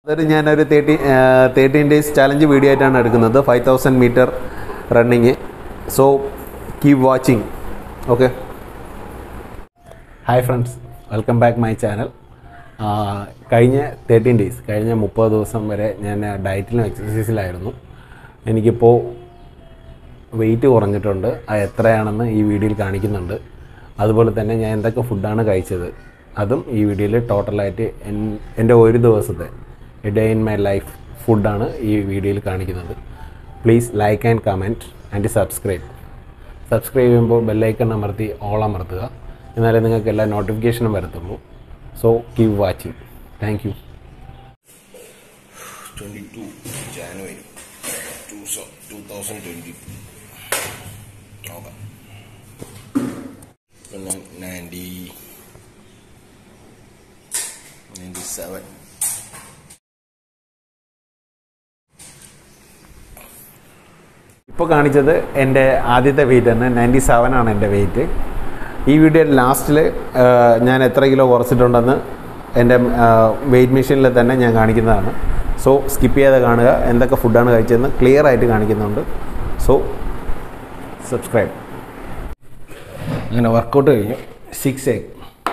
അതൊരു ഞാനൊരു thirty thirteen days challenge video ആയിട്ടാണ് എടുക്കുന്നത് five thousand metre running so keep watching okay hi friends welcome back my channel കഴിഞ്ഞ thirteen days കഴിഞ്ഞ മുപ്പത് ദിവസം വരെ ഞാൻ ഡയറ്റിലും എക്സസൈസിലായിരുന്നു എനിക്കിപ്പോൾ വെയിറ്റ് കുറഞ്ഞിട്ടുണ്ട് അത് എത്രയാണെന്ന് ഈ വീഡിയോയിൽ കാണിക്കുന്നുണ്ട് അതുപോലെ തന്നെ ഞാൻ എന്തൊക്കെ ഫുഡാണ് കഴിച്ചത് അതും ഈ വീഡിയോയിൽ ടോട്ടലായിട്ട് എൻ- എൻ്റെ ഒരു ദിവസത്തെ ഡേ ഇൻ മൈ ലൈഫ് ഫുഡാണ് ഈ വീഡിയോയിൽ കാണിക്കുന്നത് please like and comment and subscribe subscribe ചെയ്യുമ്പോൾ ബെല്ലൈക്കൺ അമർത്തി ഓൾ അമർത്തുക എന്നാലേ നിങ്ങൾക്ക് എല്ലാ നോട്ടിഫിക്കേഷനും വരത്തുള്ളൂ so keep watching thank you 22 January 2020 നോക്കാം പിന്നെ നയൻറ്റി നയൻറ്റി സെവൻ ഇപ്പോൾ കാണിച്ചത് എൻ്റെ ആദ്യത്തെ വെയിറ്റ് തന്നെ നയൻറ്റി സെവൻ ആണ് എൻ്റെ വെയിറ്റ് ഈ വീഡിയോ ലാസ്റ്റിൽ ഞാൻ എത്ര കിലോ കുറച്ചിട്ടുണ്ടെന്ന് എൻ്റെ വെയിറ്റ് മെഷീനിൽ തന്നെ ഞാൻ കാണിക്കുന്നതാണ് സോ സ്കിപ്പ് ചെയ്യാതെ കാണുക എന്തൊക്കെ ഫുഡാണ് കഴിച്ചതെന്ന് ക്ലിയർ ആയിട്ട് കാണിക്കുന്നുണ്ട് സോ സബ്സ്ക്രൈബ് അങ്ങനെ വർക്കൗട്ട് കഴിഞ്ഞു സിക്സ് എഗ്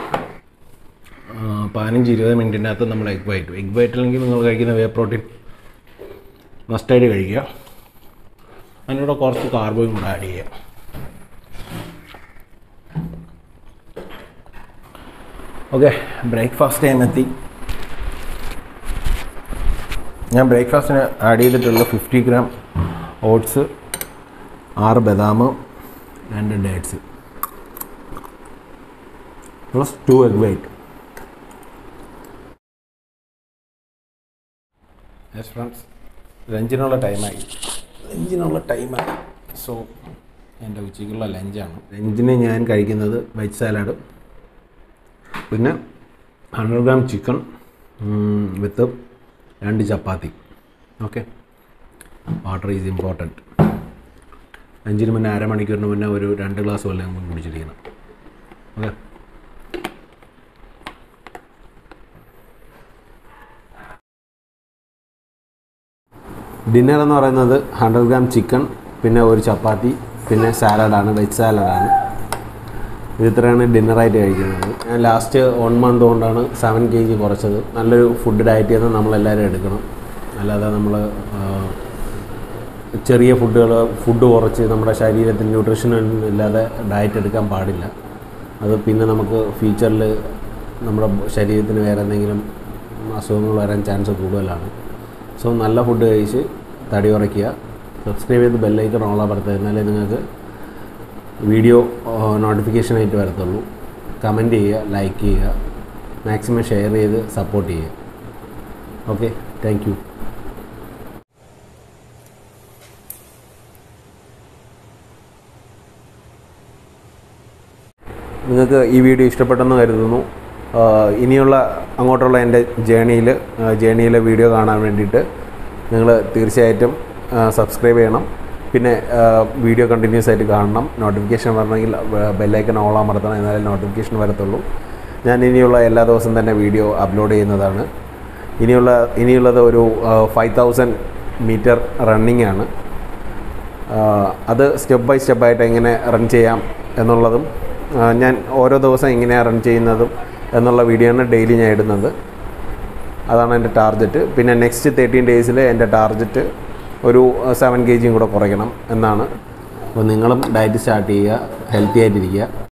പതിനഞ്ച് ഇരുപത് മിനിറ്റിൻ്റെ അകത്ത് നമ്മൾ എഗ് വൈറ്റ് എഗ് വൈറ്റ് അല്ലെങ്കിൽ നിങ്ങൾ കഴിക്കുന്ന വേ പ്രോട്ടീൻ മസ്റ്റായിട്ട് കഴിക്കുക അതിനൂടെ കുറച്ച് കാർബോയും കൂടെ ആഡ് ചെയ്യുക ഓക്കെ ബ്രേക്ക്ഫാസ്റ്റ് ടൈം എത്തി ഞാൻ ബ്രേക്ക്ഫാസ്റ്റിന് ആഡ് ചെയ്തിട്ടുള്ള ഫിഫ്റ്റി ഗ്രാം ഓട്സ് ആറ് ബദാം രണ്ട് dates plus two egg white yes friends ലഞ്ചിനുള്ള ടൈമായി ലഞ്ചിനുള്ള ടൈമായി സോ എൻ്റെ ഉച്ചയ്ക്കുള്ള ലഞ്ചാണ് ലഞ്ചിന് ഞാൻ കഴിക്കുന്നത് വെജ് സാലഡ് പിന്നെ ഹൺഡ്രഡ് ഗ്രാം ചിക്കൻ വിത്ത് രണ്ട് chapati okay water is important ലഞ്ചിന് മുന്നേ അരമണിക്കൂറിന് മുന്നേ ഒരു രണ്ട് ഗ്ലാസ് വെള്ളം നമ്മൾ കുടിച്ചിരിക്കണം ഓക്കെ ഡിന്നർ എന്ന് പറയുന്നത് ഹൺഡ്രഡ് ഗ്രാം ചിക്കൻ പിന്നെ ഒരു ചപ്പാത്തി പിന്നെ സാലഡാണ് വെജ് സാലഡാണ് ഇത് ഇത്രയാണ് ഡിന്നറായിട്ട് കഴിക്കുന്നത് ഞാൻ ലാസ്റ്റ് വൺ മന്ത് കൊണ്ടാണ് സെവൻ കെ ജി കുറച്ചത് നല്ലൊരു ഫുഡ് ഡയറ്റ് ചെയ്ത് നമ്മളെല്ലാവരും എടുക്കണം അല്ലാതെ നമ്മൾ ചെറിയ ഫുഡുകൾ ഫുഡ് കുറച്ച് നമ്മുടെ ശരീരത്തിന് ന്യൂട്രീഷൻ ഇല്ലാതെ ഡയറ്റ് എടുക്കാൻ പാടില്ല അത് പിന്നെ നമുക്ക് ഫ്യൂച്ചറിൽ നമ്മുടെ ശരീരത്തിന് വേറെ എന്തെങ്കിലും അസുഖങ്ങൾ വരാൻ ചാൻസ് കൂടുതലാണ് സോ നല്ല ഫുഡ് കഴിച്ച് തടി കുറയ്ക്കുക സബ്സ്ക്രൈബ് ചെയ്ത് ബെല്ലൈക്കൺ ഓൾ അമർത്തുക എന്നാലേ നിങ്ങൾക്ക് വീഡിയോ നോട്ടിഫിക്കേഷൻ ആയിട്ട് വരത്തുള്ളൂ കമൻറ്റ് ചെയ്യുക ലൈക്ക് ചെയ്യുക മാക്സിമം ഷെയർ ചെയ്ത് സപ്പോർട്ട് ചെയ്യുക ഓക്കെ താങ്ക് യു നിങ്ങൾക്ക് ഈ വീഡിയോ ഇഷ്ടപ്പെട്ടെന്ന് കരുതുന്നു ആഹ് ഇനിയുള്ള അങ്ങോട്ടുള്ള എൻ്റെ ജേണിയിൽ ജേണിയിലെ വീഡിയോ കാണാൻ വേണ്ടിയിട്ട് നിങ്ങൾ തീർച്ചയായിട്ടും സബ്സ്ക്രൈബ് ചെയ്യണം പിന്നെ ആഹ് വീഡിയോ കണ്ടിന്യൂസ് ആയിട്ട് കാണണം നോട്ടിഫിക്കേഷൻ വരണമെങ്കിൽ ബെല്ലൈക്കൺ ഓൾ അമർത്തണം എന്നാലേ നോട്ടിഫിക്കേഷൻ വരത്തുള്ളൂ ഞാൻ ഇനിയുള്ള എല്ലാ ദിവസവും തന്നെ വീഡിയോ അപ്ലോഡ് ചെയ്യുന്നതാണ് ഇനിയുള്ള ഇനിയുള്ളത് ഒരു ഫൈവ് തൗസൻഡ് മീറ്റർ റണ്ണിങ് ആണ് ആഹ് അത് സ്റ്റെപ്പ് ബൈ സ്റ്റെപ്പായിട്ട് എങ്ങനെ റൺ ചെയ്യാം എന്നുള്ളതും ആഹ് ഞാൻ ഓരോ ദിവസം എങ്ങനെയാണ് റൺ ചെയ്യുന്നതും എന്നുള്ള വീഡിയോ ആണ് ഡെയിലി ഞാൻ ഇടുന്നത് അതാണ് എൻ്റെ ടാർഗറ്റ് പിന്നെ നെക്സ്റ്റ് തേർട്ടീൻ ഡേയ്സിൽ എൻ്റെ ടാർഗറ്റ് ഒരു സെവൻ കെ ജിയും കൂടെ കുറയ്ക്കണം എന്നാണ് അപ്പോൾ നിങ്ങളും ഡയറ്റ് സ്റ്റാർട്ട് ചെയ്യുക ഹെൽത്തി ആയിട്ടിരിക്കുക